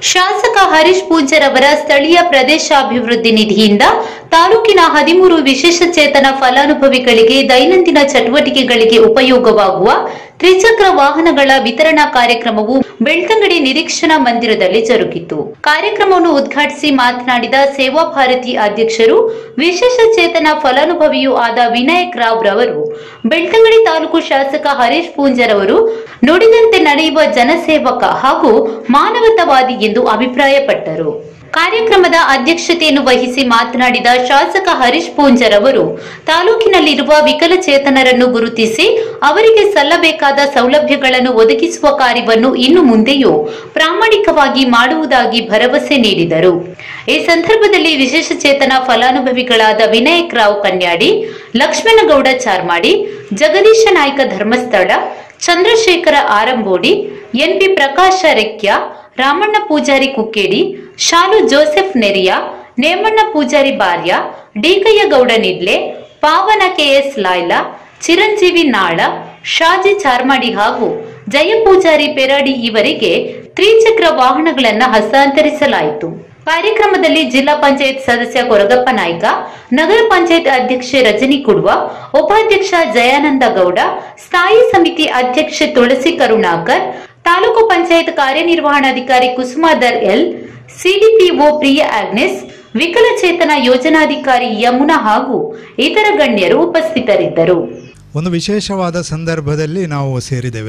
ಶಾಸಕ ಹರೀಶ್ ಪೂಂಜರ್ ಅವರ ಸ್ಥಳೀಯ ಪ್ರದೇಶಾಭಿವೃದ್ಧಿ ನಿಧಿಯಿಂದ ತಾಲೂಕಿನ ಹದಿಮೂರು ವಿಶೇಷಚೇತನ ಫಲಾನುಭವಿಗಳಿಗೆ ದೈನಂದಿನ ಚಟುವಟಿಕೆಗಳಿಗೆ ಉಪಯೋಗವಾಗುವ ತ್ರಿಚಕ್ರ ವಾಹನಗಳ ವಿತರಣಾ ಕಾರ್ಯಕ್ರಮವು ಬೆಳ್ತಂಗಡಿ ನಿರೀಕ್ಷಣಾ ಮಂದಿರದಲ್ಲಿ ಜರುಗಿತು ಕಾರ್ಯಕ್ರಮವನ್ನು ಉದ್ಘಾಟಿಸಿ ಮಾತನಾಡಿದ ಸೇವಾ ಭಾರತಿ ಅಧ್ಯಕ್ಷರು ವಿಶೇಷಚೇತನ ಫಲಾನುಭವಿಯೂ ಆದ ವಿನಾಯಕ್ ರಾವ್ ರವರು ಬೆಳ್ತಂಗಡಿ ತಾಲೂಕು ಶಾಸಕ ಹರೀಶ್ ಪೂಂಜರ್ ಅವರು ನುಡಿದಂತೆ ನಡೆಯುವ ಜನಸೇವಕ ಹಾಗೂ ಮಾನವತಾವಾದಿ ಎಂದು ಅಭಿಪ್ರಾಯಪಟ್ಟರು ಕಾರ್ಯಕ್ರಮದ ಅಧ್ಯಕ್ಷತೆಯನ್ನು ವಹಿಸಿ ಮಾತನಾಡಿದ ಶಾಸಕ ಹರೀಶ್ ಪೂಂಜರ್ ಅವರು ತಾಲೂಕಿನಲ್ಲಿರುವ ವಿಕಲಚೇತನರನ್ನು ಗುರುತಿಸಿ ಅವರಿಗೆ ಸಲ್ಲಬೇಕಾದ ಸೌಲಭ್ಯಗಳನ್ನು ಒದಗಿಸುವ ಕಾರ್ಯವನ್ನು ಇನ್ನು ಮುಂದೆಯೂ ಪ್ರಾಮಾಣಿಕವಾಗಿ ಮಾಡುವುದಾಗಿ ಭರವಸೆ ನೀಡಿದರು ಈ ಸಂದರ್ಭದಲ್ಲಿ ವಿಶೇಷಚೇತನ ಫಲಾನುಭವಿಗಳಾದ Vinayak Rao Kanyadi Lakshmanagowda Charmadi Jagadisha Nayka Dharmasthala Chandrashekhara Arambodi NP Prakasha Rekya Ramanna Poojary Kukkedi Shalu Joseph Neriya Nemanna Poojary Barya Dikayya Gowda Nidle Pavana KS ಲಾಯ್ಲಾ Chiranjeevi ನಾಳ ಶಾಜಿ ಚಾರ್ಮಾಡಿ ಹಾಗೂ ಜಯ ಪೂಜಾರಿ ಪೆರಾಡಿ ಇವರಿಗೆ ತ್ರಿಚಕ್ರ ವಾಹನಗಳನ್ನು ಹಸ್ತಾಂತರಿಸಲಾಯಿತು ಕಾರ್ಯಕ್ರಮದಲ್ಲಿ ಜಿಲ್ಲಾ ಪಂಚಾಯತ್ ಸದಸ್ಯ ಕೊರಗಪ್ಪ ನಾಯ್ಕ ನಗರ ಪಂಚಾಯತ್ ಅಧ್ಯಕ್ಷೆ ರಜನಿ ಕುಡ್ವ ಉಪಾಧ್ಯಕ್ಷ ಜಯಾನಂದ ಗೌಡ ಸ್ಥಾಯಿ ಸಮಿತಿ ಅಧ್ಯಕ್ಷೆ ತುಳಸಿ ಕರುಣಾಕರ್ ತಾಲೂಕು ಪಂಚಾಯತ್ ಕಾರ್ಯನಿರ್ವಹಣಾಧಿಕಾರಿ Kusumadhar L CDPO Priya Agnes ವಿಕಲಚೇತನ ಯೋಜನಾಧಿಕಾರಿ ಯಮುನಾ ಹಾಗೂ ಇತರ ಗಣ್ಯರು ಉಪಸ್ಥಿತರಿದ್ದರು ಒಂದು ವಿಶೇಷವಾದ ಸಂದರ್ಭದಲ್ಲಿ ನಾವು ಸೇರಿದ್ದೇವೆ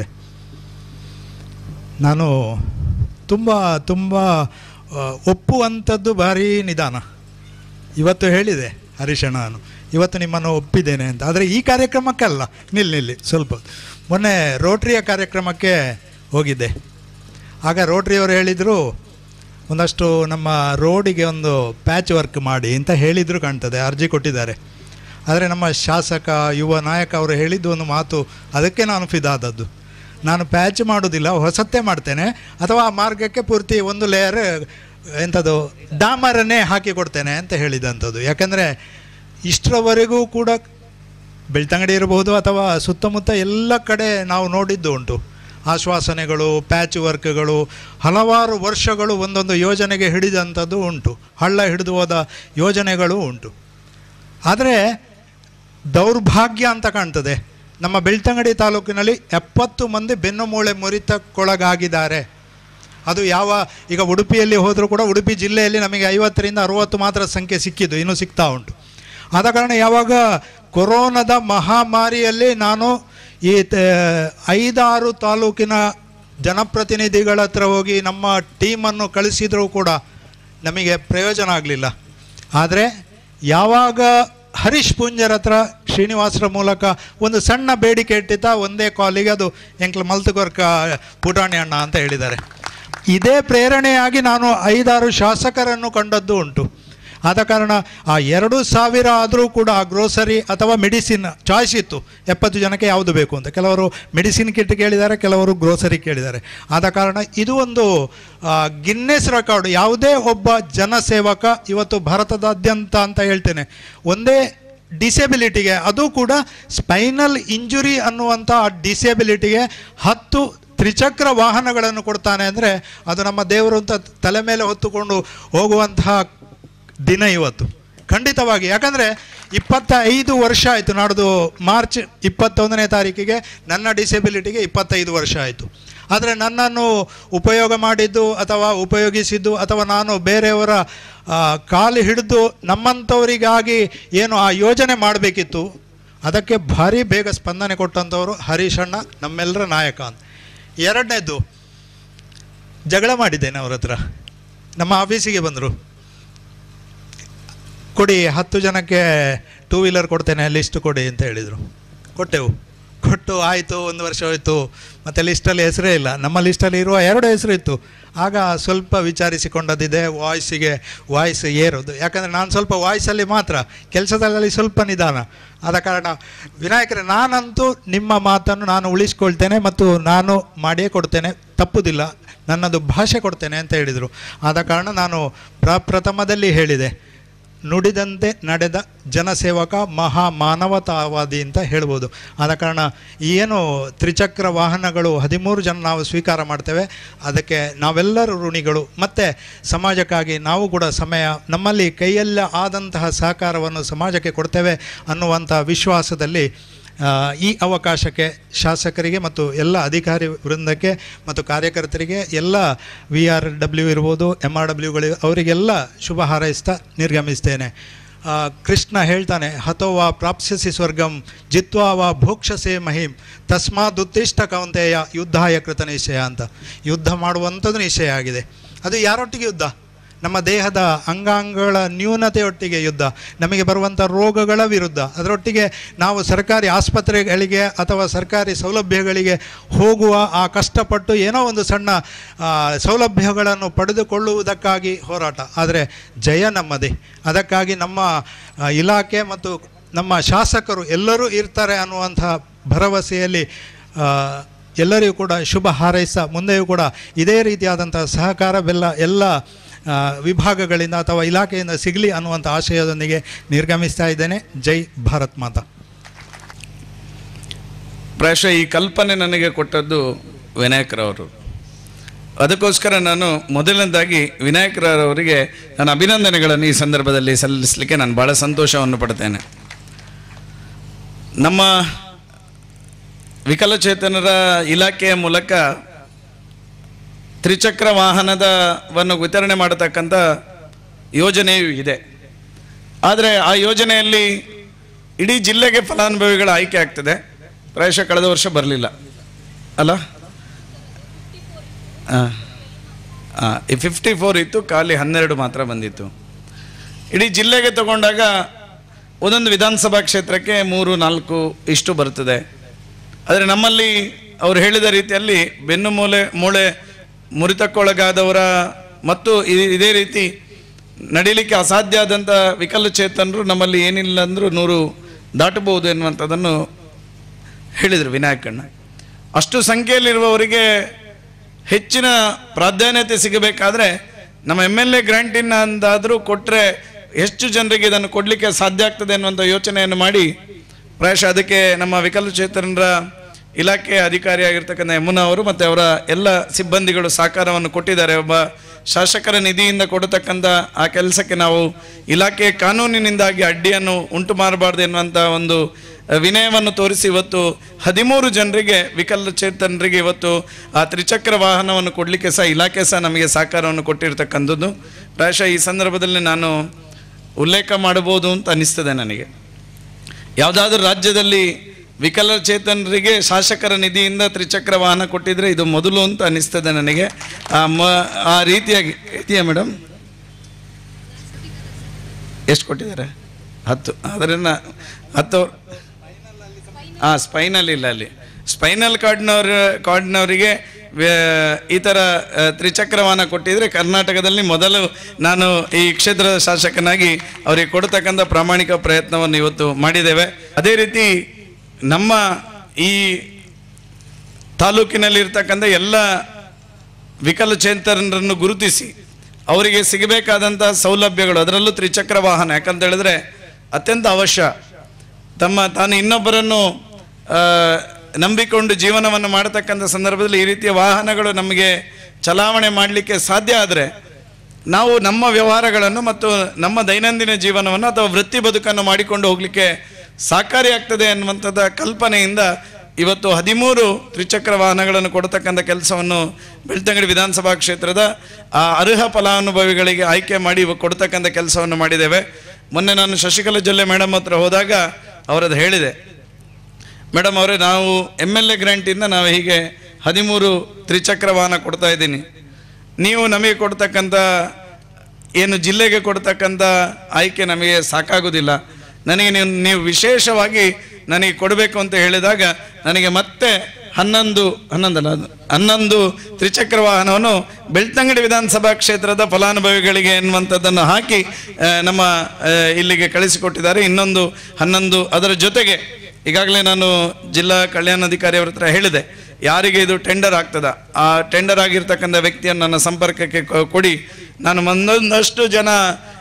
ನಾನು ತುಂಬ ತುಂಬ ಆ, ಒಪ್ಪುವಂಥದ್ದು ಭಾರಿ ನಿಧಾನ ಇವತ್ತು ಹೇಳಿದೆ ಹರೀಶಣ್ಣ ನಾನು ಇವತ್ತು ನಿಮ್ಮನ್ನು ಒಪ್ಪಿದ್ದೇನೆ ಅಂತ ಆದರೆ ಈ ಕಾರ್ಯಕ್ರಮಕ್ಕಲ್ಲ ನಿಲ್ಲಿ ನಿಲ್ಲಿ ಸ್ವಲ್ಪ ಮೊನ್ನೆ ರೋಟ್ರಿಯ ಕಾರ್ಯಕ್ರಮಕ್ಕೆ ಹೋಗಿದ್ದೆ ಆಗ ರೋಟ್ರಿಯವರು ಹೇಳಿದರು ಒಂದಷ್ಟು ನಮ್ಮ ರೋಡಿಗೆ ಒಂದು ಪ್ಯಾಚ್ ವರ್ಕ್ ಮಾಡಿ ಅಂತ ಹೇಳಿದ್ರು ಕಾಣ್ತದೆ ಅರ್ಜಿ ಕೊಟ್ಟಿದ್ದಾರೆ ಆದರೆ ನಮ್ಮ ಶಾಸಕ ಯುವ ನಾಯಕ ಅವರು ಹೇಳಿದ್ದು ಒಂದು ಮಾತು ಅದಕ್ಕೆ ನಾನು ಫಿದಾದದ್ದು ನಾನು ಪ್ಯಾಚ್ ಮಾಡೋದಿಲ್ಲ ಹೊಸತ್ತೇ ಮಾಡ್ತೇನೆ ಅಥವಾ ಆ ಮಾರ್ಗಕ್ಕೆ ಪೂರ್ತಿ ಒಂದು ಲೇಯರ್ ಎಂಥದ್ದು ಡಾಮರನ್ನೇ ಹಾಕಿ ಕೊಡ್ತೇನೆ ಅಂತ ಹೇಳಿದಂಥದ್ದು ಯಾಕಂದರೆ ಇಷ್ಟರವರೆಗೂ ಕೂಡ ಬೆಳ್ತಂಗಡಿ ಇರಬಹುದು ಅಥವಾ ಸುತ್ತಮುತ್ತ ಎಲ್ಲ ಕಡೆ ನಾವು ನೋಡಿದ್ದು ಉಂಟು ಆಶ್ವಾಸನೆಗಳು ಪ್ಯಾಚ್ ವರ್ಕ್ಗಳು ಹಲವಾರು ವರ್ಷಗಳು ಒಂದೊಂದು ಯೋಜನೆಗೆ ಹಿಡಿದಂಥದ್ದು ಉಂಟು ಹಳ್ಳ ಹಿಡಿದು ಹೋದ ಯೋಜನೆಗಳು ಉಂಟು ಆದರೆ ದೌರ್ಭಾಗ್ಯ ಅಂತ ಕಾಣ್ತದೆ ನಮ್ಮ ಬೆಳ್ತಂಗಡಿ ತಾಲೂಕಿನಲ್ಲಿ ಎಪ್ಪತ್ತು ಮಂದಿ ಬೆನ್ನು ಮೂಳೆ ಮುರಿತಕ್ಕೊಳಗಾಗಿದ್ದಾರೆ ಅದು ಯಾವ ಈಗ ಉಡುಪಿಯಲ್ಲಿ ಹೋದರೂ ಕೂಡ ಉಡುಪಿ ಜಿಲ್ಲೆಯಲ್ಲಿ ನಮಗೆ ಐವತ್ತರಿಂದ ಅರುವತ್ತು ಮಾತ್ರ ಸಂಖ್ಯೆ ಸಿಕ್ಕಿದ್ದು ಇನ್ನೂ ಸಿಗ್ತಾ ಉಂಟು ಆದ ಕಾರಣ ಯಾವಾಗ ಕೊರೋನಾದ ಮಹಾಮಾರಿಯಲ್ಲಿ ನಾನು ಈ ತ- ಐದಾರು ತಾಲೂಕಿನ ಜನಪ್ರತಿನಿಧಿಗಳ ಹತ್ರ ಹೋಗಿ ನಮ್ಮ ಟೀಮನ್ನು ಕಳಿಸಿದರೂ ಕೂಡ ನಮಗೆ ಪ್ರಯೋಜನ ಆಗಲಿಲ್ಲ ಆದರೆ ಯಾವಾಗ ಹರೀಶ್ ಪುಂಜರ್ ಹತ್ರ ಶ್ರೀನಿವಾಸರ ಮೂಲಕ ಒಂದು ಸಣ್ಣ ಬೇಡಿಕೆ ಇಟ್ಟಿದ್ದ ಒಂದೇ ಕಾಲಿಗೆ ಅದು ಎಂಕ್ಲ ಮಲ್ತುಗೊರ್ಕ ಪುಟಾಣಿ ಅಣ್ಣ ಅಂತ ಹೇಳಿದ್ದಾರೆ ಇದೇ ಪ್ರೇರಣೆಯಾಗಿ ನಾನು ಐದಾರು ಶಾಸಕರನ್ನು ಕಂಡದ್ದು ಉಂಟು ಆದ ಕಾರಣ ಆ ಎರಡು ಸಾವಿರ ಆದರೂ ಕೂಡ ಗ್ರೋಸರಿ ಅಥವಾ ಮೆಡಿಸಿನ್ ಚಾಯ್ಸ್ ಇತ್ತು ಎಪ್ಪತ್ತು ಜನಕ್ಕೆ ಯಾವುದು ಬೇಕು ಅಂತ ಕೆಲವರು ಮೆಡಿಸಿನ್ ಕಿಟ್ ಕೇಳಿದ್ದಾರೆ ಕೆಲವರು ಗ್ರೋಸರಿ ಕೇಳಿದ್ದಾರೆ ಆದ ಕಾರಣ ಇದು ಒಂದು ಆ, ಗಿನ್ನೆಸ್ ರೆಕಾರ್ಡ್ ಯಾವುದೇ ಒಬ್ಬ ಜನಸೇವಕ ಇವತ್ತು ಭಾರತದಾದ್ಯಂತ ಅಂತ ಹೇಳ್ತೇನೆ ಒಂದೇ ಡಿಸೆಬಿಲಿಟಿಗೆ ಅದು ಕೂಡ ಸ್ಪೈನಲ್ ಇಂಜುರಿ ಅನ್ನುವಂಥ ಆ ಡಿಸೆಬಿಲಿಟಿಗೆ ಹತ್ತು ತ್ರಿಚಕ್ರ ವಾಹನಗಳನ್ನು ಕೊಡ್ತಾನೆ ಅಂದರೆ ಅದು ನಮ್ಮ ದೇವರು ಅಂತ ತಲೆ ಮೇಲೆ ಹೊತ್ತುಕೊಂಡು ಹೋಗುವಂತಹ ದಿನ ಇವತ್ತು ಖಂಡಿತವಾಗಿ ಯಾಕಂದರೆ ಇಪ್ಪತ್ತ ಐದು ವರ್ಷ ಆಯಿತು ನಾಡ್ದು ಮಾರ್ಚ್ ಇಪ್ಪತ್ತೊಂದನೇ ತಾರೀಕಿಗೆ ನನ್ನ ಡಿಸೆಬಿಲಿಟಿಗೆ ಇಪ್ಪತ್ತೈದು ವರ್ಷ ಆಯಿತು ಆದರೆ ನನ್ನನ್ನು ಉಪಯೋಗ ಮಾಡಿದ್ದು ಅಥವಾ ಉಪಯೋಗಿಸಿದ್ದು ಅಥವಾ ನಾನು ಬೇರೆಯವರ ಆ, ಕಾಲು ಹಿಡಿದು ನಮ್ಮಂಥವರಿಗಾಗಿ ಏನು ಆ ಯೋಜನೆ ಮಾಡಬೇಕಿತ್ತು ಅದಕ್ಕೆ ಭಾರಿ ಬೇಗ ಸ್ಪಂದನೆ ಕೊಟ್ಟಂಥವರು ಹರೀಶ್ ಅಣ್ಣ ನಮ್ಮೆಲ್ಲರ ನಾಯಕ ಅಂತ ಎರಡನೇದು ಜಗಳ ಮಾಡಿದ್ದೇನೆ ಅವ್ರ ಹತ್ರ ನಮ್ಮ ಆಫೀಸಿಗೆ ಬಂದರು ಕೊಡಿ ಹತ್ತು ಜನಕ್ಕೆ ಟೂ ವೀಲರ್ ಕೊಡ್ತೇನೆ ಲಿಸ್ಟ್ ಕೊಡಿ ಅಂತ ಹೇಳಿದರು ಕೊಟ್ಟೆವು ಕೊಟ್ಟು ಆಯಿತು ಒಂದು ವರ್ಷ ಹೋಯಿತು ಮತ್ತು ಲಿಸ್ಟಲ್ಲಿ ಹೆಸರೇ ಇಲ್ಲ ನಮ್ಮ ಲಿಸ್ಟಲ್ಲಿ ಇರುವ ಎರಡು ಹೆಸರು ಇತ್ತು ಆಗ ಸ್ವಲ್ಪ ವಿಚಾರಿಸಿಕೊಂಡದ್ದಿದೆ ವಾಯ್ಸಿಗೆ ವಾಯ್ಸ್ ಏರೋದು ಯಾಕಂದರೆ ನಾನು ಸ್ವಲ್ಪ ವಾಯ್ಸಲ್ಲಿ ಮಾತ್ರ ಕೆಲಸದಲ್ಲಿ ಸ್ವಲ್ಪ ನಿಧಾನ ಆದ ಕಾರಣ ವಿನಾಯಕರೇ ನಾನಂತೂ ನಿಮ್ಮ ಮಾತನ್ನು ನಾನು ಉಳಿಸ್ಕೊಳ್ತೇನೆ ಮತ್ತು ನಾನು ಮಾಡಿಯೇ ಕೊಡ್ತೇನೆ ತಪ್ಪುದಿಲ್ಲ ನನ್ನದು ಭಾಷೆ ಕೊಡ್ತೇನೆ ಅಂತ ಹೇಳಿದರು ಆದ ಕಾರಣ ನಾನು ಪ್ರಪ್ರಥಮದಲ್ಲಿ ಹೇಳಿದೆ ನುಡಿದಂತೆ ನಡೆದ ಜನಸೇವಕ ಮಹಾ ಮಾನವತಾವಾದಿ ಅಂತ ಹೇಳ್ಬೋದು ಆದ ಕಾರಣ ಈ ಏನು ತ್ರಿಚಕ್ರ ವಾಹನಗಳು ಹದಿಮೂರು ಜನ ನಾವು ಸ್ವೀಕಾರ ಮಾಡ್ತೇವೆ ಅದಕ್ಕೆ ನಾವೆಲ್ಲರೂ ಋಣಿಗಳು ಮತ್ತು ಸಮಾಜಕ್ಕಾಗಿ ನಾವು ಕೂಡ ಸಮಯ ನಮ್ಮಲ್ಲಿ ಕೈಯಲ್ಲೇ ಆದಂತಹ ಸಹಕಾರವನ್ನು ಸಮಾಜಕ್ಕೆ ಕೊಡ್ತೇವೆ ಅನ್ನುವಂಥ ವಿಶ್ವಾಸದಲ್ಲಿ ಆ, ಈ ಅವಕಾಶಕ್ಕೆ ಶಾಸಕರಿಗೆ ಮತ್ತು ಎಲ್ಲ ಅಧಿಕಾರಿ ವೃಂದಕ್ಕೆ ಮತ್ತು ಕಾರ್ಯಕರ್ತರಿಗೆ ಎಲ್ಲ ವಿ ಆರ್ ಡಬ್ಲ್ಯೂ ಇರ್ಬೋದು ಎಮ್ ಆರ್ ಡಬ್ಲ್ಯೂಗಳು ಅವರಿಗೆಲ್ಲ ಶುಭ ಹಾರೈಸ್ತಾ ನಿರ್ಗಮಿಸ್ತೇನೆ ಆ, ಕೃಷ್ಣ ಹೇಳ್ತಾನೆ ಹತೋವಾ ಪ್ರಾಪ್ಸ್ಯಸಿ ಸ್ವರ್ಗಂ ಜಿತ್ವಾ ವಾ ಭೋಕ್ಷಸೆ ಮಹಿಂ ತಸ್ಮಾದುತ್ತಿಷ್ಟ ಕೌಂತೆಯ ಯುದ್ಧಾಯ ಕೃತ ನಿಶ್ಚಯ ಅಂತ ಯುದ್ಧ ಮಾಡುವಂಥದ್ದು ನಿಶ್ಚಯ ಆಗಿದೆ ಅದು ಯಾರೊಟ್ಟಿಗೆ ಯುದ್ಧ ನಮ್ಮ ದೇಹದ ಅಂಗಾಂಗಗಳ ನ್ಯೂನತೆಯೊಟ್ಟಿಗೆ ಯುದ್ಧ ನಮಗೆ ಬರುವಂಥ ರೋಗಗಳ ವಿರುದ್ಧ ಅದರೊಟ್ಟಿಗೆ ನಾವು ಸರ್ಕಾರಿ ಆಸ್ಪತ್ರೆಗಳಿಗೆ ಅಥವಾ ಸರ್ಕಾರಿ ಸೌಲಭ್ಯಗಳಿಗೆ ಹೋಗುವ ಆ ಕಷ್ಟಪಟ್ಟು ಏನೋ ಒಂದು ಸಣ್ಣ ಆ, ಸೌಲಭ್ಯಗಳನ್ನು ಪಡೆದುಕೊಳ್ಳುವುದಕ್ಕಾಗಿ ಹೋರಾಟ ಆದರೆ ಜಯ ನಮ್ಮದೇ ಅದಕ್ಕಾಗಿ ನಮ್ಮ ಆ, ಇಲಾಖೆ ಮತ್ತು ನಮ್ಮ ಶಾಸಕರು ಎಲ್ಲರೂ ಇರ್ತಾರೆ ಅನ್ನುವಂಥ ಭರವಸೆಯಲ್ಲಿ ಆ, ಎಲ್ಲರಿಗೂ ಕೂಡ ಶುಭ ಹಾರೈಸ ಮುಂದೆಯೂ ಕೂಡ ಇದೇ ರೀತಿಯಾದಂಥ ಸಹಕಾರವೆಲ್ಲ ಎಲ್ಲ ಆ, ವಿಭಾಗಗಳಿಂದ ಅಥವಾ ಇಲಾಖೆಯಿಂದ ಸಿಗಲಿ ಅನ್ನುವಂಥ ಆಶಯದೊಂದಿಗೆ ನಿರ್ಗಮಿಸ್ತಾ ಇದ್ದೇನೆ ಜೈ ಭಾರತ್ ಮಾತಾ ಪ್ರಾಯಶಃ ಈ ಕಲ್ಪನೆ ನನಗೆ ಕೊಟ್ಟದ್ದು ವಿನಾಯಕರವರು ಅದಕ್ಕೋಸ್ಕರ ನಾನು ಮೊದಲನೇದಾಗಿ ವಿನಾಯಕರವರಿಗೆ ನಾನು ಅಭಿನಂದನೆಗಳನ್ನು ಈ ಸಂದರ್ಭದಲ್ಲಿ ಸಲ್ಲಿಸಲಿಕ್ಕೆ ನಾನು ಭಾಳ ಸಂತೋಷವನ್ನು ಪಡ್ತೇನೆ ನಮ್ಮ ವಿಕಲಚೇತನರ ಇಲಾಖೆಯ ಮೂಲಕ ತ್ರಿಚಕ್ರ ವಾಹನದವನ್ನು ವಿತರಣೆ ಮಾಡತಕ್ಕಂಥ ಯೋಜನೆಯೂ ಇದೆ ಆದರೆ ಆ ಯೋಜನೆಯಲ್ಲಿ ಇಡೀ ಜಿಲ್ಲೆಗೆ ಫಲಾನುಭವಿಗಳ ಆಯ್ಕೆ ಆಗ್ತದೆ ಪ್ರಾಯಶಃ ಕಳೆದ ವರ್ಷ ಬರಲಿಲ್ಲ ಅಲ್ಲ ಹಾಂ ಹಾಂ ಈ ಫಿಫ್ಟಿ ಫೋರ್ ಇತ್ತು ಖಾಲಿ ಹನ್ನೆರಡು ಮಾತ್ರ ಬಂದಿತ್ತು ಇಡೀ ಜಿಲ್ಲೆಗೆ ತಗೊಂಡಾಗ ಒಂದೊಂದು ವಿಧಾನಸಭಾ ಕ್ಷೇತ್ರಕ್ಕೆ ಮೂರು ನಾಲ್ಕು ಇಷ್ಟು ಬರ್ತದೆ ಆದರೆ ನಮ್ಮಲ್ಲಿ ಅವರು ಹೇಳಿದ ರೀತಿಯಲ್ಲಿ ಬೆನ್ನು ಮೂಲೆ ಮೂಳೆ ಮುರಿತಕ್ಕೊಳಗಾದವರ ಮತ್ತು ಇ- ಇದೇ ರೀತಿ ನಡೀಲಿಕ್ಕೆ ಅಸಾಧ್ಯ ಆದಂಥ ವಿಕಲಚೇತನರು ನಮ್ಮಲ್ಲಿ ಏನಿಲ್ಲ ಅಂದರೂ ನೂರು ದಾಟಬಹುದು ಎನ್ನುವಂಥದ್ದನ್ನು ಹೇಳಿದರು ವಿನಾಯಕಣ್ಣ ಅಷ್ಟು ಸಂಖ್ಯೆಯಲ್ಲಿರುವವರಿಗೆ ಹೆಚ್ಚಿನ ಪ್ರಾಧಾನ್ಯತೆ ಸಿಗಬೇಕಾದ್ರೆ ನಮ್ಮ ಎಮ್ ಎಲ್ ಎ ಗ್ರಾಂಟಿನ ಅಂದಾದರೂ ಕೊಟ್ಟರೆ ಎಷ್ಟು ಜನರಿಗೆ ಇದನ್ನು ಕೊಡಲಿಕ್ಕೆ ಸಾಧ್ಯ ಆಗ್ತದೆ ಅನ್ನುವಂಥ ಯೋಚನೆಯನ್ನು ಮಾಡಿ ಪ್ರಾಯಶಃ ಅದಕ್ಕೆ ನಮ್ಮ ವಿಕಲಚೇತನರ ಇಲಾಖೆಯ ಅಧಿಕಾರಿಯಾಗಿರ್ತಕ್ಕಂಥ ಯಮುನಾ ಅವರು ಮತ್ತು ಅವರ ಎಲ್ಲ ಸಿಬ್ಬಂದಿಗಳು ಸಹಕಾರವನ್ನು ಕೊಟ್ಟಿದ್ದಾರೆ ಒಬ್ಬ ಶಾಸಕರ ನಿಧಿಯಿಂದ ಕೊಡತಕ್ಕಂಥ ಆ ಕೆಲಸಕ್ಕೆ ನಾವು ಇಲಾಖೆಯ ಕಾನೂನಿನಿಂದಾಗಿ ಅಡ್ಡಿಯನ್ನು ಉಂಟು ಮಾಡಬಾರ್ದು ಎನ್ನುವಂಥ ಒಂದು ವಿನಯವನ್ನು ತೋರಿಸಿ ಇವತ್ತು ಹದಿಮೂರು ಜನರಿಗೆ ವಿಕಲಚೇತನರಿಗೆ ಇವತ್ತು ಆ ತ್ರಿಚಕ್ರ ವಾಹನವನ್ನು ಕೊಡಲಿಕ್ಕೆ ಸಹ ಇಲಾಖೆ ಸಹ ನಮಗೆ ಸಹಕಾರವನ್ನು ಕೊಟ್ಟಿರ್ತಕ್ಕಂಥದ್ದು ಪ್ರಾಯಶಃ ಈ ಸಂದರ್ಭದಲ್ಲಿ ನಾನು ಉಲ್ಲೇಖ ಮಾಡಬಹುದು ಅಂತ ಅನಿಸ್ತದೆ ನನಗೆ ಯಾವುದಾದ್ರೂ ರಾಜ್ಯದಲ್ಲಿ ವಿಕಲಚೇತನರಿಗೆ ಶಾಸಕರ ನಿಧಿಯಿಂದ ತ್ರಿಚಕ್ರ ವಾಹನ ಕೊಟ್ಟಿದ್ರೆ ಇದು ಮೊದಲು ಅಂತ ಅನಿಸ್ತದೆ ನನಗೆ ಆ ಮ ಆ ರೀತಿಯಾಗಿ ಇದೆಯಾ ಮೇಡಮ್ ಎಷ್ಟು ಕೊಟ್ಟಿದ್ದಾರೆ ಹತ್ತು ಅದರಿಂದ ಹತ್ತು ಹಾಂ ಸ್ಪೈನಲ್ ಇಲ್ಲ ಅಲ್ಲಿ ಸ್ಪೈನಲ್ ಕಾರ್ಡ್ನವ್ರ ಕಾರ್ಡ್ನವರಿಗೆ ಈ ಥರ ಆ, ತ್ರಿಚಕ್ರ ವಾಹನ ಕೊಟ್ಟಿದ್ರೆ ಕರ್ನಾಟಕದಲ್ಲಿ ಮೊದಲು ನಾನು ಈ ಕ್ಷೇತ್ರದ ಶಾಸಕನಾಗಿ ಅವರಿಗೆ ಕೊಡ್ತಕ್ಕಂಥ ಪ್ರಾಮಾಣಿಕ ಪ್ರಯತ್ನವನ್ನು ಇವತ್ತು ಮಾಡಿದ್ದೇವೆ ಅದೇ ರೀತಿ ನಮ್ಮ ಈ ತಾಲೂಕಿನಲ್ಲಿರ್ತಕ್ಕಂಥ ಎಲ್ಲ ವಿಕಲಚೇತನರನ್ನು ಗುರುತಿಸಿ ಅವರಿಗೆ ಸಿಗಬೇಕಾದಂಥ ಸೌಲಭ್ಯಗಳು ಅದರಲ್ಲೂ ತ್ರಿಚಕ್ರ ವಾಹನ ಯಾಕಂತ ಹೇಳಿದ್ರೆ ಅತ್ಯಂತ ಅವಶ್ಯ ತಮ್ಮ ತಾನು ಇನ್ನೊಬ್ಬರನ್ನು ಆ, ನಂಬಿಕೊಂಡು ಜೀವನವನ್ನು ಮಾಡತಕ್ಕಂಥ ಸಂದರ್ಭದಲ್ಲಿ ಈ ರೀತಿಯ ವಾಹನಗಳು ನಮಗೆ ಚಲಾವಣೆ ಮಾಡಲಿಕ್ಕೆ ಸಾಧ್ಯ ಆದರೆ ನಾವು ನಮ್ಮ ವ್ಯವಹಾರಗಳನ್ನು ಮತ್ತು ನಮ್ಮ ದೈನಂದಿನ ಜೀವನವನ್ನು ಅಥವಾ ವೃತ್ತಿ ಬದುಕನ್ನು ಮಾಡಿಕೊಂಡು ಹೋಗಲಿಕ್ಕೆ ಸಹಕಾರಿಯಾಗ್ತದೆ ಅನ್ನುವಂಥದ್ದು ಕಲ್ಪನೆಯಿಂದ ಇವತ್ತು ಹದಿಮೂರು ತ್ರಿಚಕ್ರ ವಾಹನಗಳನ್ನು ಕೊಡತಕ್ಕಂಥ ಕೆಲಸವನ್ನು ಬೆಳ್ತಂಗಡಿ ವಿಧಾನಸಭಾ ಕ್ಷೇತ್ರದ ಆ ಅರ್ಹ ಫಲಾನುಭವಿಗಳಿಗೆ ಆಯ್ಕೆ ಮಾಡಿ ಇವ ಕೊಡ್ತಕ್ಕಂಥ ಕೆಲಸವನ್ನು ಮಾಡಿದ್ದೇವೆ ಮೊನ್ನೆ ನಾನು ಶಶಿಕಲಾ ಜೊಲ್ಲೆ ಮೇಡಮ್ ಹತ್ರ ಹೋದಾಗ ಅವರದ್ದು ಹೇಳಿದೆ ಮೇಡಮ್ ಅವರೇ ನಾವು ಎಮ್ ಎಲ್ ಎ ಗ್ರ್ಯಾಂಟಿಂದ ನಾವು ಹೀಗೆ ಹದಿಮೂರು ತ್ರಿಚಕ್ರ ವಾಹನ ಕೊಡ್ತಾ ಇದ್ದೀನಿ ನೀವು ನಮಗೆ ಕೊಡ್ತಕ್ಕಂಥ ಏನು ಜಿಲ್ಲೆಗೆ ಕೊಡ್ತಕ್ಕಂಥ ಆಯ್ಕೆ ನಮಗೆ ಸಾಕಾಗೋದಿಲ್ಲ ನನಗೆ ನೀವು ನೀವು ವಿಶೇಷವಾಗಿ ನನಗೆ ಕೊಡಬೇಕು ಅಂತ ಹೇಳಿದಾಗ ನನಗೆ ಮತ್ತೆ ಹನ್ನೊಂದು ಹನ್ನೊಂದಲ್ಲ ಅದು ಹನ್ನೊಂದು ತ್ರಿಚಕ್ರ ವಾಹನವನ್ನು ಬೆಳ್ತಂಗಡಿ ವಿಧಾನಸಭಾ ಕ್ಷೇತ್ರದ ಫಲಾನುಭವಿಗಳಿಗೆ ಎನ್ನುವಂಥದ್ದನ್ನು ಹಾಕಿ ಆ, ನಮ್ಮ ಆ, ಇಲ್ಲಿಗೆ ಕಳಿಸಿಕೊಟ್ಟಿದ್ದಾರೆ ಇನ್ನೊಂದು ಹನ್ನೊಂದು ಅದರ ಜೊತೆಗೆ ಈಗಾಗಲೇ ನಾನು ಜಿಲ್ಲಾ ಕಲ್ಯಾಣಾಧಿಕಾರಿ ಅವ್ರ ಹತ್ರ ಹೇಳಿದೆ ಯಾರಿಗೆ ಇದು ಟೆಂಡರ್ ಆಗ್ತದ ಆ ಟೆಂಡರ್ ಆಗಿರ್ತಕ್ಕಂಥ ವ್ಯಕ್ತಿಯನ್ನು ನನ್ನ ಸಂಪರ್ಕಕ್ಕೆ ಕೊ- ಕೊಡಿ ನಾನು ಒಂದೊಂದಷ್ಟು ಜನ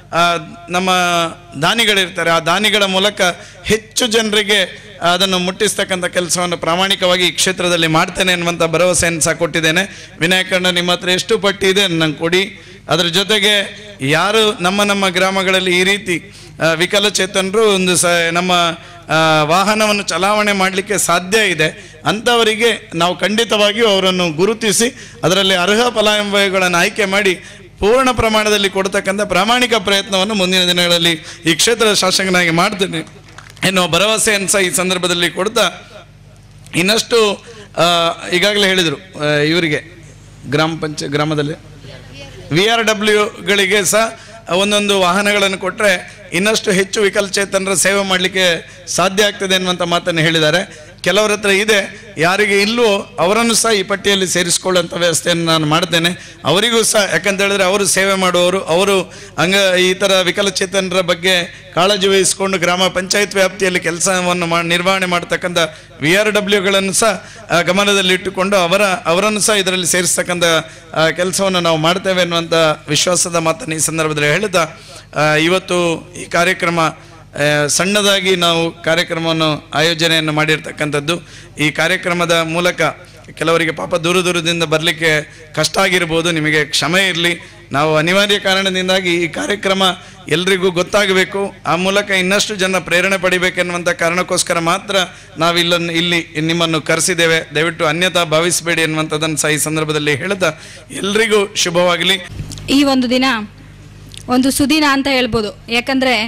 ಆ, ನಮ್ಮ ದಾನಿಗಳಿರ್ತಾರೆ ಆ ದಾನಿಗಳ ಮೂಲಕ ಹೆಚ್ಚು ಜನರಿಗೆ ಅದನ್ನು ಮುಟ್ಟಿಸ್ತಕ್ಕಂಥ ಕೆಲಸವನ್ನು ಪ್ರಾಮಾಣಿಕವಾಗಿ ಈ ಕ್ಷೇತ್ರದಲ್ಲಿ ಮಾಡ್ತೇನೆ ಅನ್ನುವಂಥ ಭರವಸೆಯನ್ನು ಸಹ ಕೊಟ್ಟಿದ್ದೇನೆ ವಿನಾಯಕಣ್ಣ ನಿಮ್ಮ ಹತ್ರ ಎಷ್ಟು ಪಟ್ಟಿ ಇದೆ ನಂಗೆ ಕೊಡಿ ಅದರ ಜೊತೆಗೆ ಯಾರು ನಮ್ಮ ನಮ್ಮ ಗ್ರಾಮಗಳಲ್ಲಿ ಈ ರೀತಿ ಆ, ವಿಕಲಚೇತನರು ಒಂದು ಸ ನಮ್ಮ ಆ, ವಾಹನವನ್ನು ಚಲಾವಣೆ ಮಾಡಲಿಕ್ಕೆ ಸಾಧ್ಯ ಇದೆ ಅಂಥವರಿಗೆ ನಾವು ಖಂಡಿತವಾಗಿಯೂ ಅವರನ್ನು ಗುರುತಿಸಿ ಅದರಲ್ಲಿ ಅರ್ಹ ಫಲಾನುಭವಿಗಳನ್ನು ಆಯ್ಕೆ ಮಾಡಿ ಪೂರ್ಣ ಪ್ರಮಾಣದಲ್ಲಿ ಕೊಡ್ತಕ್ಕಂಥ ಪ್ರಾಮಾಣಿಕ ಪ್ರಯತ್ನವನ್ನು ಮುಂದಿನ ದಿನಗಳಲ್ಲಿ ಈ ಕ್ಷೇತ್ರದ ಶಾಸಕನಾಗಿ ಮಾಡ್ತೇನೆ ಎನ್ನುವ ಭರವಸೆಯನ್ನು ಸಹ ಈ ಸಂದರ್ಭದಲ್ಲಿ ಕೊಡ್ತಾ ಇನ್ನಷ್ಟು ಆ, ಈಗಾಗಲೇ ಹೇಳಿದರು ಆ, ಇವರಿಗೆ ಗ್ರಾಮ ಪಂಚ ಗ್ರಾಮದಲ್ಲಿ ವಿ ಆರ್ ಡಬ್ಲ್ಯೂಗಳಿಗೆ ಸಹ ಒಂದೊಂದು ವಾಹನಗಳನ್ನು ಕೊಟ್ಟರೆ ಇನ್ನಷ್ಟು ಹೆಚ್ಚು ವಿಕಲಚೇತನರ ಸೇವೆ ಮಾಡಲಿಕ್ಕೆ ಸಾಧ್ಯ ಆಗ್ತದೆ ಅನ್ನುವಂಥ ಮಾತನ್ನು ಹೇಳಿದ್ದಾರೆ ಕೆಲವರ ಹತ್ರ ಇದೆ ಯಾರಿಗೆ ಇಲ್ಲವೋ ಅವರನ್ನು ಸಹ ಈ ಪಟ್ಟಿಯಲ್ಲಿ ಸೇರಿಸಿಕೊಳ್ಳುವಂಥ ವ್ಯವಸ್ಥೆಯನ್ನು ನಾನು ಮಾಡ್ತೇನೆ ಅವರಿಗೂ ಸಹ ಯಾಕಂತ ಹೇಳಿದ್ರೆ ಅವರು ಸೇವೆ ಮಾಡುವವರು ಅವರು ಅಂಗ ಈ ಥರ ವಿಕಲಚೇತನರ ಬಗ್ಗೆ ಕಾಳಜಿ ವಹಿಸಿಕೊಂಡು ಗ್ರಾಮ ಪಂಚಾಯತ್ ವ್ಯಾಪ್ತಿಯಲ್ಲಿ ಕೆಲಸವನ್ನು ಮಾ ನಿರ್ವಹಣೆ ಮಾಡ್ತಕ್ಕಂಥ ವಿ ಆರ್ ಡಬ್ಲ್ಯೂಗಳನ್ನು ಸಹ ಆ, ಗಮನದಲ್ಲಿಟ್ಟುಕೊಂಡು ಅವರ ಅವರನ್ನು ಸಹ ಇದರಲ್ಲಿ ಸೇರಿಸ್ತಕ್ಕಂಥ ಕೆಲಸವನ್ನು ನಾವು ಮಾಡ್ತೇವೆ ಅನ್ನುವಂಥ ವಿಶ್ವಾಸದ ಮಾತನ್ನು ಈ ಸಂದರ್ಭದಲ್ಲಿ ಹೇಳ್ತಾ ಆ, ಇವತ್ತು ಈ ಕಾರ್ಯಕ್ರಮ ಆ, ಸಣ್ಣದಾಗಿ ನಾವು ಕಾರ್ಯಕ್ರಮವನ್ನು ಆಯೋಜನೆಯನ್ನು ಮಾಡಿರ್ತಕ್ಕಂಥದ್ದು ಈ ಕಾರ್ಯಕ್ರಮದ ಮೂಲಕ ಕೆಲವರಿಗೆ ಪಾಪ ದೂರ ದೂರದಿಂದ ಬರಲಿಕ್ಕೆ ಕಷ್ಟ ಆಗಿರ್ಬೋದು ನಿಮಗೆ ಕ್ಷಮೆ ಇರಲಿ ನಾವು ಅನಿವಾರ್ಯ ಕಾರಣದಿಂದಾಗಿ ಈ ಕಾರ್ಯಕ್ರಮ ಎಲ್ರಿಗೂ ಗೊತ್ತಾಗಬೇಕು ಆ ಮೂಲಕ ಇನ್ನಷ್ಟು ಜನ ಪ್ರೇರಣೆ ಪಡಿಬೇಕೆನ್ನುವಂಥ ಕಾರಣಕ್ಕೋಸ್ಕರ ಮಾತ್ರ ನಾವು ಇಲ್ಲನ್ನು ಇಲ್ಲಿ ನಿಮ್ಮನ್ನು ಕರೆಸಿದ್ದೇವೆ ದಯವಿಟ್ಟು ಅನ್ಯತಾ ಭಾವಿಸಬೇಡಿ ಎನ್ನುವಂಥದ್ದನ್ನು ಸಹ ಈ ಸಂದರ್ಭದಲ್ಲಿ ಹೇಳ್ತಾ ಎಲ್ರಿಗೂ ಶುಭವಾಗಲಿ ಈ ಒಂದು ದಿನ ಒಂದು ಸುದಿನ ಅಂತ ಹೇಳ್ಬೋದು ಯಾಕಂದರೆ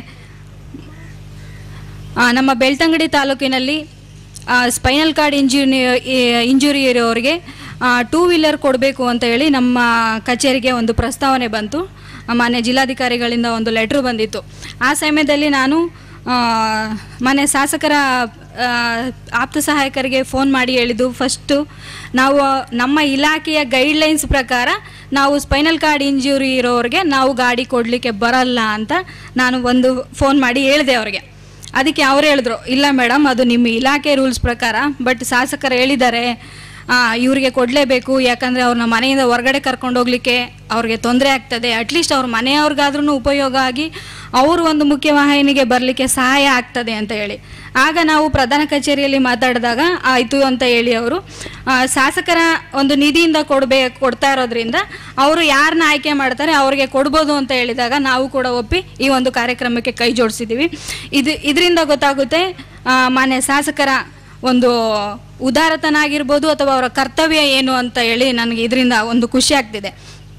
ನಮ್ಮ ಬೆಳ್ತಂಗಡಿ ತಾಲೂಕಿನಲ್ಲಿ ಸ್ಪೈನಲ್ ಕಾರ್ಡ್ ಇಂಜುರಿ ಇಂಜುರಿ ಇರೋರಿಗೆ ಟೂ ವೀಲರ್ ಕೊಡಬೇಕು ಅಂತ ಹೇಳಿ ನಮ್ಮ ಕಚೇರಿಗೆ ಒಂದು ಪ್ರಸ್ತಾವನೆ ಬಂತು ಆ, ಮಾನ್ಯ ಜಿಲ್ಲಾಧಿಕಾರಿಗಳಿಂದ ಒಂದು ಲೆಟ್ರು ಬಂದಿತ್ತು ಆ ಸಮಯದಲ್ಲಿ ನಾನು ಆ, ಮಾನ್ಯ ಶಾಸಕರ ಆ, ಆಪ್ತ ಸಹಾಯಕರಿಗೆ ಫೋನ್ ಮಾಡಿ ಹೇಳಿದ್ದು ಫಸ್ಟು ನಾವು ನಮ್ಮ ಇಲಾಖೆಯ ಗೈಡ್ಲೈನ್ಸ್ ಪ್ರಕಾರ ನಾವು ಸ್ಪೈನಲ್ ಕಾರ್ಡ್ ಇಂಜುರಿ ಇರೋರಿಗೆ ನಾವು ಗಾಡಿ ಕೊಡಲಿಕ್ಕೆ ಬರಲ್ಲ ಅಂತ ನಾನು ಒಂದು ಫೋನ್ ಮಾಡಿ ಹೇಳಿದೆ ಅವ್ರಿಗೆ ಅದಕ್ಕೆ ಅವ್ರು ಹೇಳಿದ್ರು ಇಲ್ಲ ಮೇಡಮ್ ಅದು ನಿಮ್ಮ ಇಲಾಖೆ ರೂಲ್ಸ್ ಪ್ರಕಾರ ಬಟ್ ಶಾಸಕರು ಹೇಳಿದ್ದಾರೆ ಇವರಿಗೆ ಕೊಡಲೇಬೇಕು ಯಾಕಂದರೆ ಅವ್ರನ್ನ ಮನೆಯಿಂದ ಹೊರಗಡೆ ಕರ್ಕೊಂಡು ಹೋಗ್ಲಿಕ್ಕೆ ಅವ್ರಿಗೆ ತೊಂದರೆ ಆಗ್ತದೆ ಅಟ್ಲೀಸ್ಟ್ ಅವ್ರ ಮನೆಯವ್ರಿಗಾದ್ರೂ ಉಪಯೋಗ ಆಗಿ ಅವರು ಒಂದು ಮುಖ್ಯವಾಹಿನಿಗೆ ಬರಲಿಕ್ಕೆ ಸಹಾಯ ಆಗ್ತದೆ ಅಂತ ಹೇಳಿ ಆಗ ನಾವು ಪ್ರಧಾನ ಕಚೇರಿಯಲ್ಲಿ ಮಾತಾಡಿದಾಗ ಆಯಿತು ಅಂತ ಹೇಳಿ ಅವರು ಆ, ಶಾಸಕರ ಒಂದು ನಿಧಿಯಿಂದ ಕೊಡಬೇ ಕೊಡ್ತಾ ಇರೋದ್ರಿಂದ ಅವರು ಯಾರನ್ನ ಆಯ್ಕೆ ಮಾಡ್ತಾರೆ ಅವ್ರಿಗೆ ಕೊಡ್ಬೋದು ಅಂತ ಹೇಳಿದಾಗ ನಾವು ಕೂಡ ಒಪ್ಪಿ ಈ ಒಂದು ಕಾರ್ಯಕ್ರಮಕ್ಕೆ ಕೈ ಜೋಡಿಸಿದ್ದೀವಿ ಇದು ಇದರಿಂದ ಗೊತ್ತಾಗುತ್ತೆ ಆ, ಮಾನ್ಯ ಶಾಸಕರ ಒಂದು ಉದಾರತನ ಆಗಿರ್ಬೋದು ಅಥವಾ ಅವರ ಕರ್ತವ್ಯ ಏನು ಅಂತ ಹೇಳಿ ನನಗೆ ಇದರಿಂದ ಒಂದು ಖುಷಿ ಆಗ್ತಿದೆ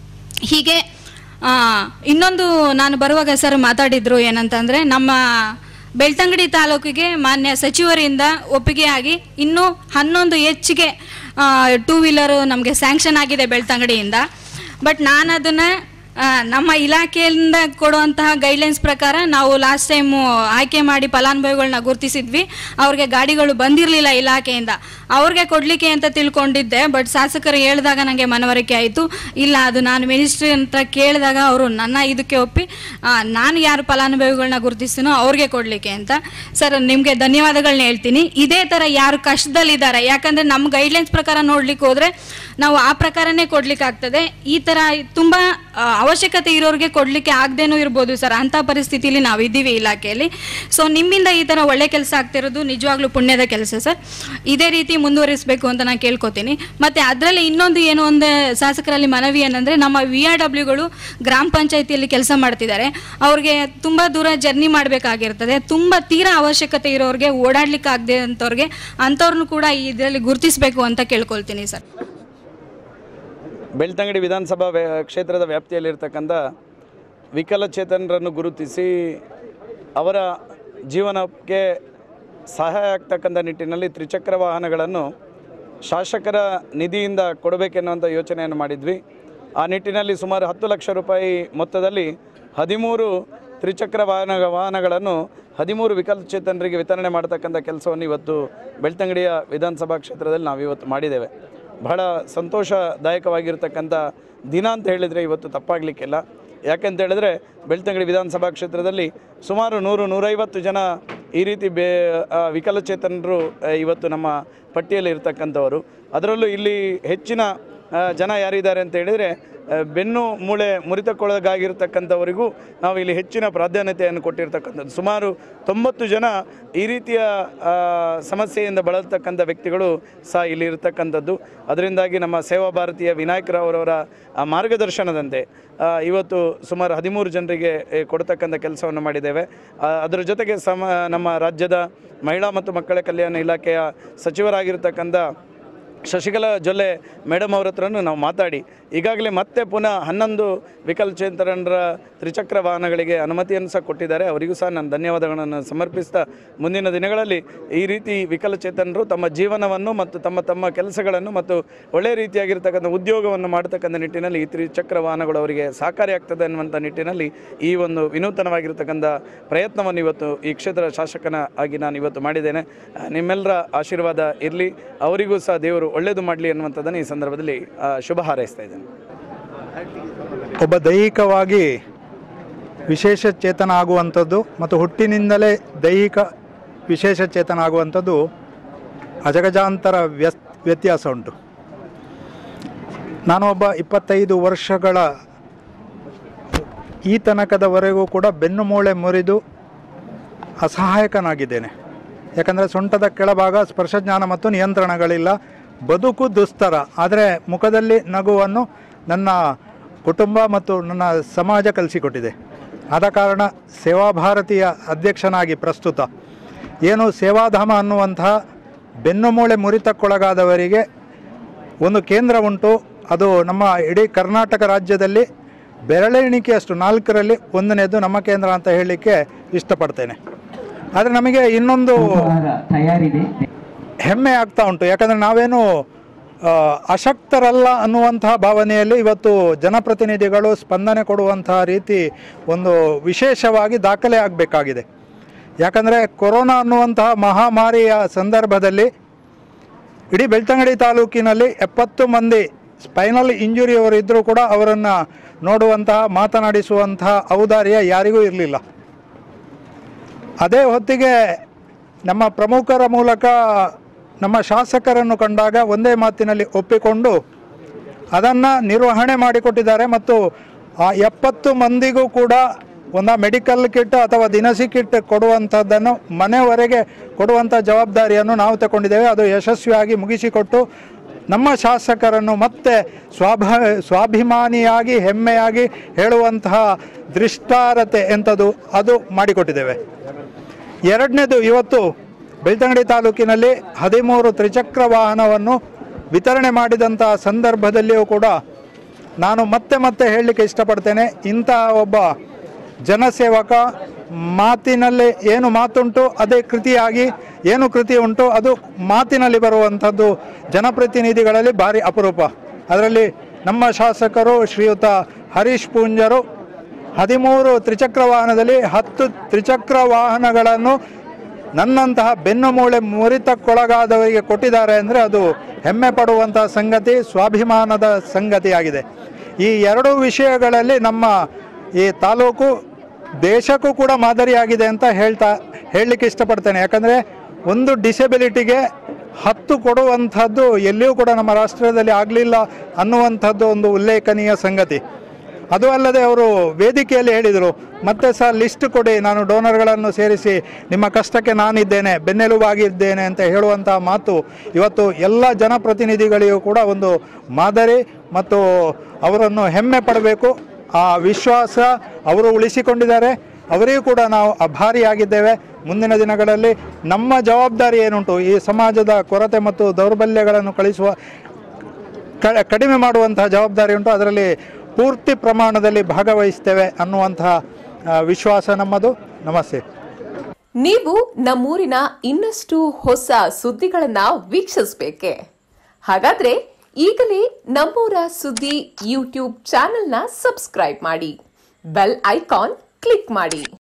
ಹೀಗೆ ಆ, ಇನ್ನೊಂದು ನಾನು ಬರುವಾಗ ಸರ್ ಮಾತಾಡಿದ್ರು ಏನಂತಂದರೆ ನಮ್ಮ ಬೆಳ್ತಂಗಡಿ ತಾಲೂಕಿಗೆ ಮಾನ್ಯ ಸಚಿವರಿಂದ ಒಪ್ಪಿಗೆಯಾಗಿ ಇನ್ನೂ ಹನ್ನೊಂದು ಹೆಚ್ಚಿಗೆ ಟೂ ವೀಲರು ನಮಗೆ ಸ್ಯಾಂಕ್ಷನ್ ಆಗಿದೆ ಬೆಳ್ತಂಗಡಿಯಿಂದ ಬಟ್ ನಾನು ಅದನ್ನು ನಮ್ಮ ಇಲಾಖೆಯಿಂದ ಕೊಡುವಂತಹ ಗೈಡ್ಲೈನ್ಸ್ ಪ್ರಕಾರ ನಾವು ಲಾಸ್ಟ್ ಟೈಮು ಆಯ್ಕೆ ಮಾಡಿ ಫಲಾನುಭವಿಗಳನ್ನ ಗುರುತಿಸಿದ್ವಿ ಅವ್ರಿಗೆ ಗಾಡಿಗಳು ಬಂದಿರಲಿಲ್ಲ ಇಲಾಖೆಯಿಂದ ಅವ್ರಿಗೆ ಕೊಡಲಿಕ್ಕೆ ಅಂತ ತಿಳ್ಕೊಂಡಿದ್ದೆ ಬಟ್ ಶಾಸಕರು ಹೇಳಿದಾಗ ನನಗೆ ಮನವರಿಕೆ ಆಯಿತು ಇಲ್ಲ ಅದು ನಾನು ಮಿನಿಸ್ಟ್ರಿ ಅಂತ ಕೇಳಿದಾಗ ಅವರು ನನ್ನ ಇದಕ್ಕೆ ಒಪ್ಪಿ ಆ, ನಾನು ಯಾರು ಫಲಾನುಭವಿಗಳನ್ನ ಗುರುತಿಸ್ತೀನೋ ಅವ್ರಿಗೆ ಕೊಡಲಿಕ್ಕೆ ಅಂತ ಸರ್ ನಿಮಗೆ ಧನ್ಯವಾದಗಳನ್ನ ಹೇಳ್ತೀನಿ ಇದೇ ಥರ ಯಾರು ಕಷ್ಟದಲ್ಲಿದ್ದಾರೆ ಯಾಕಂದರೆ ನಮ್ಮ ಗೈಡ್ಲೈನ್ಸ್ ಪ್ರಕಾರ ನೋಡ್ಲಿಕ್ಕೆ ಹೋದರೆ ನಾವು ಆ ಪ್ರಕಾರನೇ ಕೊಡ್ಲಿಕ್ಕೆ ಆಗ್ತದೆ ಈ ಥರ ತುಂಬ ಆ, ಅವಶ್ಯಕತೆ ಇರೋರಿಗೆ ಕೊಡಲಿಕ್ಕೆ ಆಗದೇನೂ ಇರ್ಬೋದು ಸರ್ ಅಂಥ ಪರಿಸ್ಥಿತಿಲಿ ನಾವು ಇದ್ದೀವಿ ಇಲಾಖೆಯಲ್ಲಿ ಸೊ ನಿಮ್ಮಿಂದ ಈ ಥರ ಒಳ್ಳೆ ಕೆಲಸ ಆಗ್ತಿರೋದು ನಿಜವಾಗ್ಲೂ ಪುಣ್ಯದ ಕೆಲಸ ಸರ್ ಇದೇ ರೀತಿ ಮುಂದುವರಿಸಬೇಕು ಅಂತ ನಾನು ಕೇಳ್ಕೊತೀನಿ ಮತ್ತು ಅದರಲ್ಲಿ ಇನ್ನೊಂದು ಏನು ಒಂದು ಶಾಸಕರಲ್ಲಿ ಮನವಿ ಏನಂದರೆ ನಮ್ಮ ವಿ ಆರ್ ಡಬ್ಲ್ಯೂಗಳು ಗ್ರಾಮ ಪಂಚಾಯತಿಯಲ್ಲಿ ಕೆಲಸ ಮಾಡ್ತಿದ್ದಾರೆ ಅವ್ರಿಗೆ ತುಂಬ ದೂರ ಜರ್ನಿ ಮಾಡಬೇಕಾಗಿರ್ತದೆ ತುಂಬ ತೀರಾ ಅವಶ್ಯಕತೆ ಇರೋರಿಗೆ ಓಡಾಡ್ಲಿಕ್ಕೆ ಆಗದೆ ಅಂಥವ್ರಿಗೆ ಅಂಥವ್ರನ್ನು ಕೂಡ ಇದರಲ್ಲಿ ಗುರುತಿಸಬೇಕು ಅಂತ ಕೇಳ್ಕೊಳ್ತೀನಿ ಸರ್ ಬೆಳ್ತಂಗಡಿ ವಿಧಾನಸಭಾ ವ್ಯಾ- ಕ್ಷೇತ್ರದ ವ್ಯಾಪ್ತಿಯಲ್ಲಿರ್ತಕ್ಕಂಥ ವಿಕಲಚೇತನರನ್ನು ಗುರುತಿಸಿ ಅವರ ಜೀವನಕ್ಕೆ ಸಹಾಯ ಆಗ್ತಕ್ಕಂಥ ನಿಟ್ಟಿನಲ್ಲಿ ತ್ರಿಚಕ್ರ ವಾಹನಗಳನ್ನು ಶಾಸಕರ ನಿಧಿಯಿಂದ ಕೊಡಬೇಕೆನ್ನುವಂಥ ಯೋಚನೆಯನ್ನು ಮಾಡಿದ್ವಿ ಆ ನಿಟ್ಟಿನಲ್ಲಿ ಸುಮಾರು ಹತ್ತು ಲಕ್ಷ ರೂಪಾಯಿ ಮೊತ್ತದಲ್ಲಿ ಹದಿಮೂರು ತ್ರಿಚಕ್ರ ವಾಹನ ವಾಹನಗಳನ್ನು ಹದಿಮೂರು ವಿಕಲಚೇತನರಿಗೆ ವಿತರಣೆ ಮಾಡ್ತಕ್ಕಂಥ ಕೆಲಸವನ್ನು ಇವತ್ತು ಬೆಳ್ತಂಗಡಿಯ ವಿಧಾನಸಭಾ ಕ್ಷೇತ್ರದಲ್ಲಿ ನಾವು ಇವತ್ತು ಮಾಡಿದ್ದೇವೆ ಬಹಳ ಸಂತೋಷದಾಯಕವಾಗಿರ್ತಕ್ಕಂಥ ದಿನ ಅಂತ ಹೇಳಿದರೆ ಇವತ್ತು ತಪ್ಪಾಗಲಿಕ್ಕಿಲ್ಲ ಯಾಕೆಂತ ಹೇಳಿದ್ರೆ ಬೆಳ್ತಂಗಡಿ ವಿಧಾನಸಭಾ ಕ್ಷೇತ್ರದಲ್ಲಿ ಸುಮಾರು ನೂರು ನೂರೈವತ್ತು ಜನ ಈ ರೀತಿ ಬೇ ಆ, ವಿಕಲಚೇತನರು ಆ, ಇವತ್ತು ನಮ್ಮ ಪಟ್ಟಿಯಲ್ಲಿ ಇರ್ತಕ್ಕಂಥವರು ಅದರಲ್ಲೂ ಇಲ್ಲಿ ಹೆಚ್ಚಿನ ಆ, ಜನ ಯಾರಿದ್ದಾರೆ ಅಂತ ಹೇಳಿದರೆ ಆ, ಬೆನ್ನು ಮೂಳೆ ಮುರಿತಕ್ಕೊಳಗಾಗಿರ್ತಕ್ಕಂಥವರಿಗೂ ನಾವು ಇಲ್ಲಿ ಹೆಚ್ಚಿನ ಪ್ರಾಧಾನ್ಯತೆಯನ್ನು ಕೊಟ್ಟಿರ್ತಕ್ಕಂಥದ್ದು ಸುಮಾರು ತೊಂಬತ್ತು ಜನ ಈ ರೀತಿಯ ಆ, ಸಮಸ್ಯೆಯಿಂದ ಬಳಲ್ತಕ್ಕಂಥ ವ್ಯಕ್ತಿಗಳು ಸಹ ಇಲ್ಲಿ ಇರತಕ್ಕಂಥದ್ದು ಅದರಿಂದಾಗಿ ನಮ್ಮ ಸೇವಾ ಭಾರತೀಯ ವಿನಾಯಕರವರವರ ಆ ಮಾರ್ಗದರ್ಶನದಂತೆ ಆ, ಇವತ್ತು ಸುಮಾರು ಹದಿಮೂರು ಜನರಿಗೆ ಏ, ಕೊಡ್ತಕ್ಕಂಥ ಕೆಲಸವನ್ನು ಮಾಡಿದ್ದೇವೆ ಆ, ಅದರ ಜೊತೆಗೆ ಸಮ ನಮ್ಮ ರಾಜ್ಯದ ಮಹಿಳಾ ಮತ್ತು ಮಕ್ಕಳ ಕಲ್ಯಾಣ ಇಲಾಖೆಯ ಸಚಿವರಾಗಿರ್ತಕ್ಕಂಥ ಶಶಿಕಲಾ ಜೊಲ್ಲೆ ಮೇಡಮ್ ಅವ್ರ ಹತ್ರನೂ ನಾವು ಮಾತಾಡಿ ಈಗಾಗಲೇ ಮತ್ತೆ ಪುನಃ ಹನ್ನೊಂದು ವಿಕಲಚೇತನರ ತ್ರಿಚಕ್ರ ವಾಹನಗಳಿಗೆ ಅನುಮತಿಯನ್ನು ಸಹ ಕೊಟ್ಟಿದ್ದಾರೆ ಅವರಿಗೂ ಸಹ ನಾನು ಧನ್ಯವಾದಗಳನ್ನು ಸಮರ್ಪಿಸ್ತಾ ಮುಂದಿನ ದಿನಗಳಲ್ಲಿ ಈ ರೀತಿ ವಿಕಲಚೇತನರು ತಮ್ಮ ಜೀವನವನ್ನು ಮತ್ತು ತಮ್ಮ ತಮ್ಮ ಕೆಲಸಗಳನ್ನು ಮತ್ತು ಒಳ್ಳೆಯ ರೀತಿಯಾಗಿರ್ತಕ್ಕಂಥ ಉದ್ಯೋಗವನ್ನು ಮಾಡತಕ್ಕಂಥ ನಿಟ್ಟಿನಲ್ಲಿ ಈ ತ್ರಿಚಕ್ರ ವಾಹನಗಳು ಅವರಿಗೆ ಸಹಕಾರಿಯಾಗ್ತದೆ ಅನ್ನುವಂಥ ನಿಟ್ಟಿನಲ್ಲಿ ಈ ಒಂದು ವಿನೂತನವಾಗಿರ್ತಕ್ಕಂಥ ಪ್ರಯತ್ನವನ್ನು ಇವತ್ತು ಈ ಕ್ಷೇತ್ರದ ಶಾಸಕನ ಆಗಿ ನಾನು ಇವತ್ತು ಮಾಡಿದ್ದೇನೆ ಆ, ನಿಮ್ಮೆಲ್ಲರ ಆಶೀರ್ವಾದ ಇರಲಿ ಅವರಿಗೂ ಸಹ ದೇವರು ಒಳ್ಳೆಯದು ಮಾಡಲಿ ಅನ್ನುವಂಥದ್ದನ್ನು ಈ ಸಂದರ್ಭದಲ್ಲಿ ಆ, ಶುಭ ಹಾರೈಸ್ತಾ ಇದ್ದೇನೆ ಒಬ್ಬ ದೈಹಿಕವಾಗಿ ವಿಶೇಷ ಚೇತನ ಆಗುವಂಥದ್ದು ಮತ್ತು ಹುಟ್ಟಿನಿಂದಲೇ ದೈಹಿಕ ವಿಶೇಷ ಚೇತನ ಆಗುವಂಥದ್ದು ಅಜಗಜಾಂತರ ವ್ಯಸ್ ವ್ಯತ್ಯಾಸ ಉಂಟು ನಾನು ಒಬ್ಬ ಇಪ್ಪತ್ತೈದು ವರ್ಷಗಳ ಈ ತನಕದವರೆಗೂ ಕೂಡ ಬೆನ್ನು ಮೂಳೆ ಮುರಿದು ಅಸಹಾಯಕನಾಗಿದ್ದೇನೆ ಯಾಕಂದರೆ ಸೊಂಟದ ಕೆಳಭಾಗ ಸ್ಪರ್ಶಜ್ಞಾನ ಮತ್ತು ನಿಯಂತ್ರಣಗಳಿಲ್ಲ ಬದುಕು ದುಸ್ತರ ಆದರೆ ಮುಖದಲ್ಲಿ ನಗುವನ್ನು ನನ್ನ ಕುಟುಂಬ ಮತ್ತು ನನ್ನ ಸಮಾಜ ಕಲಿಸಿಕೊಟ್ಟಿದೆ ಆದ ಕಾರಣ ಸೇವಾ ಭಾರತೀಯ ಅಧ್ಯಕ್ಷನಾಗಿ ಪ್ರಸ್ತುತ ಏನು ಸೇವಾಧಾಮ ಅನ್ನುವಂತಹ ಬೆನ್ನುಮೂಳೆ ಮುರಿತಕ್ಕೊಳಗಾದವರಿಗೆ ಒಂದು ಕೇಂದ್ರ ಉಂಟು ಅದು ನಮ್ಮ ಇಡೀ ಕರ್ನಾಟಕ ರಾಜ್ಯದಲ್ಲಿ ಬೆರಳೆಣಿಕೆಯಷ್ಟು ನಾಲ್ಕರಲ್ಲಿ ಒಂದನೇದು ನಮ್ಮ ಕೇಂದ್ರ ಅಂತ ಹೇಳಲಿಕ್ಕೆ ಇಷ್ಟಪಡ್ತೇನೆ ಆದರೆ ನಮಗೆ ಇನ್ನೊಂದು ಉಪಹಾರ ತಯಾರಿದೆ ಹೆಮ್ಮೆ ಆಗ್ತಾ ಉಂಟು ಯಾಕಂದರೆ ನಾವೇನು ಆ, ಅಶಕ್ತರಲ್ಲ ಅನ್ನುವಂತಹ ಭಾವನೆಯಲ್ಲಿ ಇವತ್ತು ಜನಪ್ರತಿನಿಧಿಗಳು ಸ್ಪಂದನೆ ಕೊಡುವಂತಹ ರೀತಿ ಒಂದು ವಿಶೇಷವಾಗಿ ದಾಖಲೆ ಆಗಬೇಕಾಗಿದೆ ಯಾಕಂದರೆ ಕೊರೋನಾ ಅನ್ನುವಂತಹ ಮಹಾಮಾರಿಯ ಸಂದರ್ಭದಲ್ಲಿ ಇಡೀ ಬೆಳ್ತಂಗಡಿ ತಾಲೂಕಿನಲ್ಲಿ ಎಪ್ಪತ್ತು ಮಂದಿ ಸ್ಪೈನಲ್ ಇಂಜುರಿಯವರು ಇದ್ದರೂ ಕೂಡ ಅವರನ್ನು ನೋಡುವಂತಹ ಮಾತನಾಡಿಸುವಂತಹ ಔದಾರ್ಯ ಯಾರಿಗೂ ಇರಲಿಲ್ಲ ಅದೇ ಹೊತ್ತಿಗೆ ನಮ್ಮ ಪ್ರಮುಖರ ಮೂಲಕ ನಮ್ಮ ಶಾಸಕರನ್ನು ಕಂಡಾಗ ಒಂದೇ ಮಾತಿನಲ್ಲಿ ಒಪ್ಪಿಕೊಂಡು ಅದನ್ನು ನಿರ್ವಹಣೆ ಮಾಡಿಕೊಟ್ಟಿದ್ದಾರೆ ಮತ್ತು ಆ ಎಪ್ಪತ್ತು ಮಂದಿಗೂ ಕೂಡ ಒಂದು ಮೆಡಿಕಲ್ ಕಿಟ್ ಅಥವಾ ದಿನಸಿ ಕಿಟ್ ಕೊಡುವಂಥದ್ದನ್ನು ಮನೆವರೆಗೆ ಕೊಡುವಂಥ ಜವಾಬ್ದಾರಿಯನ್ನು ನಾವು ತಗೊಂಡಿದ್ದೇವೆ ಅದು ಯಶಸ್ವಿಯಾಗಿ ಮುಗಿಸಿಕೊಟ್ಟು ನಮ್ಮ ಶಾಸಕರನ್ನು ಮತ್ತೆ ಸ್ವಾಭ ಸ್ವಾಭಿಮಾನಿಯಾಗಿ ಹೆಮ್ಮೆಯಾಗಿ ಹೇಳುವಂತಹ ದೃಷ್ಟಾರತೆ ಎಂಥದ್ದು ಅದು ಮಾಡಿಕೊಟ್ಟಿದ್ದೇವೆ ಎರಡನೇದು ಇವತ್ತು ಬೆಳ್ತಂಗಡಿ ತಾಲೂಕಿನಲ್ಲಿ ಹದಿಮೂರು ತ್ರಿಚಕ್ರ ವಾಹನವನ್ನು ವಿತರಣೆ ಮಾಡಿದಂತಹ ಸಂದರ್ಭದಲ್ಲಿಯೂ ಕೂಡ ನಾನು ಮತ್ತೆ ಮತ್ತೆ ಹೇಳಲಿಕ್ಕೆ ಇಷ್ಟಪಡ್ತೇನೆ ಇಂತಹ ಒಬ್ಬ ಜನಸೇವಕ ಮಾತಿನಲ್ಲಿ ಏನು ಮಾತುಂಟು ಅದೇ ಕೃತಿಯಾಗಿ ಏನು ಕೃತಿ ಉಂಟು ಅದು ಮಾತಿನಲ್ಲಿ ಬರುವಂಥದ್ದು ಜನಪ್ರತಿನಿಧಿಗಳಲ್ಲಿ ಭಾರಿ ಅಪರೂಪ ಅದರಲ್ಲಿ ನಮ್ಮ ಶಾಸಕರು ಶ್ರೀಯುತ ಹರೀಶ್ ಪೂಂಜರು ಹದಿಮೂರು ತ್ರಿಚಕ್ರ ವಾಹನದಲ್ಲಿ ಹತ್ತು ತ್ರಿಚಕ್ರ ವಾಹನಗಳನ್ನು ನನ್ನಂತಹ ಬೆನ್ನು ಮೂಳೆ ಮುರಿತಕ್ಕೊಳಗಾದವರಿಗೆ ಕೊಟ್ಟಿದ್ದಾರೆ ಅಂದರೆ ಅದು ಹೆಮ್ಮೆ ಪಡುವಂತಹ ಸಂಗತಿ ಸ್ವಾಭಿಮಾನದ ಸಂಗತಿಯಾಗಿದೆ ಈ ಎರಡು ವಿಷಯಗಳಲ್ಲಿ ನಮ್ಮ ಈ ತಾಲೂಕು ದೇಶಕ್ಕೂ ಕೂಡ ಮಾದರಿಯಾಗಿದೆ ಅಂತ ಹೇಳ್ತಾ ಹೇಳಲಿಕ್ಕೆ ಇಷ್ಟಪಡ್ತೇನೆ ಯಾಕಂದರೆ ಒಂದು ಡಿಸೆಬಿಲಿಟಿಗೆ ಹತ್ತು ಕೊಡುವಂಥದ್ದು ಎಲ್ಲಿಯೂ ಕೂಡ ನಮ್ಮ ರಾಷ್ಟ್ರದಲ್ಲಿ ಆಗಲಿಲ್ಲ ಅನ್ನುವಂಥದ್ದು ಒಂದು ಉಲ್ಲೇಖನೀಯ ಸಂಗತಿ ಅದು ಅಲ್ಲದೆ ಅವರು ವೇದಿಕೆಯಲ್ಲಿ ಹೇಳಿದರು ಮತ್ತೆ ಸಹ ಲಿಸ್ಟ್ ಕೊಡಿ ನಾನು ಡೋನರ್ಗಳನ್ನು ಸೇರಿಸಿ ನಿಮ್ಮ ಕಷ್ಟಕ್ಕೆ ನಾನಿದ್ದೇನೆ ಬೆನ್ನೆಲುಬಾಗಿದ್ದೇನೆ ಅಂತ ಹೇಳುವಂತಹ ಮಾತು ಇವತ್ತು ಎಲ್ಲ ಜನಪ್ರತಿನಿಧಿಗಳಿಗೂ ಕೂಡ ಒಂದು ಮಾದರಿ ಮತ್ತು ಅವರನ್ನು ಹೆಮ್ಮೆ ಪಡಬೇಕು ಆ ವಿಶ್ವಾಸ ಅವರು ಉಳಿಸಿಕೊಂಡಿದ್ದಾರೆ ಅವರಿಗೂ ಕೂಡ ನಾವು ಅಭಾರಿಯಾಗಿದ್ದೇವೆ ಮುಂದಿನ ದಿನಗಳಲ್ಲಿ ನಮ್ಮ ಜವಾಬ್ದಾರಿ ಏನುಂಟು ಈ ಸಮಾಜದ ಕೊರತೆ ಮತ್ತು ದೌರ್ಬಲ್ಯಗಳನ್ನು ಕಳಿಸುವ ಕ- ಕಡಿಮೆ ಮಾಡುವಂತಹ ಜವಾಬ್ದಾರಿ ಉಂಟು ಅದರಲ್ಲಿ ಪೂರ್ತಿ ಪ್ರಮಾಣದಲ್ಲಿ ಭಾಗವಹಿಸ್ತೇವೆ ಅನ್ನುವಂತಹ ಆ, ವಿಶ್ವಾಸ ನಮ್ಮದು ನಮಸ್ತೆ ನೀವು ನಮ್ಮೂರಿನ ಇನ್ನಷ್ಟು ಹೊಸ ಸುದ್ದಿಗಳನ್ನ ವೀಕ್ಷಿಸಬೇಕೆ ಹಾಗಾದ್ರೆ ಈಗಲೇ ನಮ್ಮೂರ ಸುದ್ದಿ ಯೂಟ್ಯೂಬ್ ಚಾನೆಲ್ನ ಸಬ್ಸ್ಕ್ರೈಬ್ ಮಾಡಿ ಬೆಲ್ ಐಕಾನ್ ಕ್ಲಿಕ್ ಮಾಡಿ